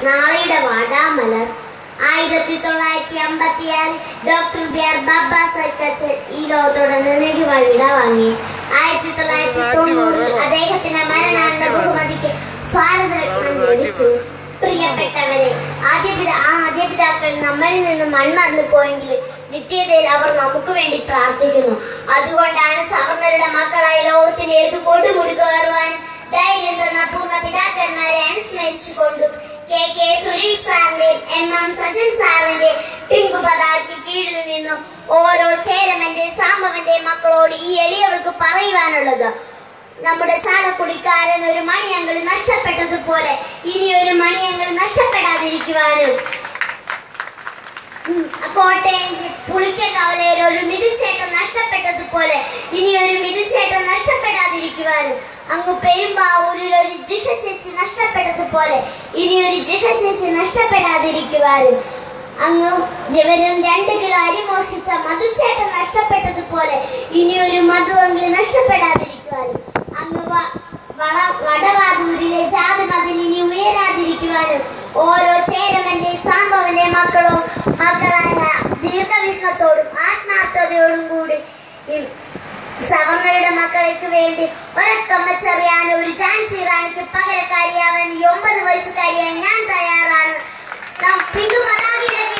നാളെയുടെ വാടാമലർ ആയിരത്തി തൊള്ളായിരത്തി അമ്പത്തിയാറ് ഡോക്ടർ ബി ആർ ബാബ സൈക്കച്ചൻ ഈ ലോകത്തോട് നിർണയമായി വിട വാങ്ങി ആയിരത്തി തൊള്ളായിരത്തി തൊണ്ണൂറിൽ അദ്ദേഹത്തിന്റെ മരണാനന്ത ബഹുമതിക്ക് ഭാരതരത്നം ലഭിച്ചു പ്രിയപ്പെട്ടവരെ ആദ്യപിത ആ ആദ്യപിതാക്കൾ നമ്മളിൽ നിന്ന് മൺമറന്നു പോയെങ്കിലും നിത്യതയിൽ അവർ നമുക്ക് വേണ്ടി പ്രാർത്ഥിക്കുന്നു അതുകൊണ്ടാണ് സവർണരുടെ മക്കളായി ലോകത്തിന് ഏത് കൊടുമുടി കയറുവാൻ ധൈര്യം തന്ന പൂർണ്ണ പിതാക്കന്മാരെ അനുസ്മരിച്ചുകൊണ്ടും കെ കെ സുരേഷ് സാറിന്റെയും എം എം സജൻ സാറിന്റെ പിങ്കു പതാക്ക് കീഴിൽ നിന്നും ഓരോ ചേരമന്റെ സാമ്പവന്റെ മക്കളോട് ഈ എളിയവർക്ക് പറയുവാനുള്ളത് നമ്മുടെ ചാലക്കുടിക്കാരൻ ഒരു മണിയങ്ങൾ നഷ്ടപ്പെട്ടതുപോലെ ഇനി ഒരു മണിയങ്ങൾ നഷ്ടപ്പെടാതിരിക്കുവാനും ഉം, കോട്ടയം ജി- പുളിക്കക്കവലയിൽ ഒരു മിതിച്ചേട്ടൻ നഷ്ടപ്പെട്ടതുപോലെ ഇനി ഒരു മിതിച്ചേട്ടൻ നഷ്ടപ്പെടാതിരിക്കുവാനും അങ്ങ് പെരുമ്പാവൂരിൽ ഒരു ജിഷ ചേച്ചി നഷ്ടപ്പെട്ടതുപോലെ ഇനി ഒരു ജിഷ ചേച്ചി നഷ്ടപ്പെടാതിരിക്കുവാനും അങ്ങ് വെറും രണ്ട് കിലോ അരി മോഷ്ടിച്ച മധുചേട്ടൻ നഷ്ടപ്പെട്ടതുപോലെ ഇനി ഒരു മധുവെങ്കിൽ നഷ്ടപ്പെടാതിരിക്കുവാനും അങ്ങ് വ- വള വടവാതൂരിലെ ജാതി മതിൽ ഇനി ഉയരാതിരിക്കുവാനും ഓരോ ചേരമന്റെ സാമ്പവന്റെ മക്കളും മക്കളായ ദീർഘവിഷ്ണത്തോടും ആത്മാർത്ഥതയോടും കൂടി ഈ സവർണരുടെ മക്കൾക്ക് വേണ്ടി ഒരക്കമ്മച്ചറിയാൻ ഒരു ചാൻസ് റാണിക്ക് പകരക്കാരിയാവാൻ ഈ ഒമ്പത് വയസ്സുകാരിയായി ഞാൻ തയ്യാറാണ് നാം പിങ്കു പതാകയുടെ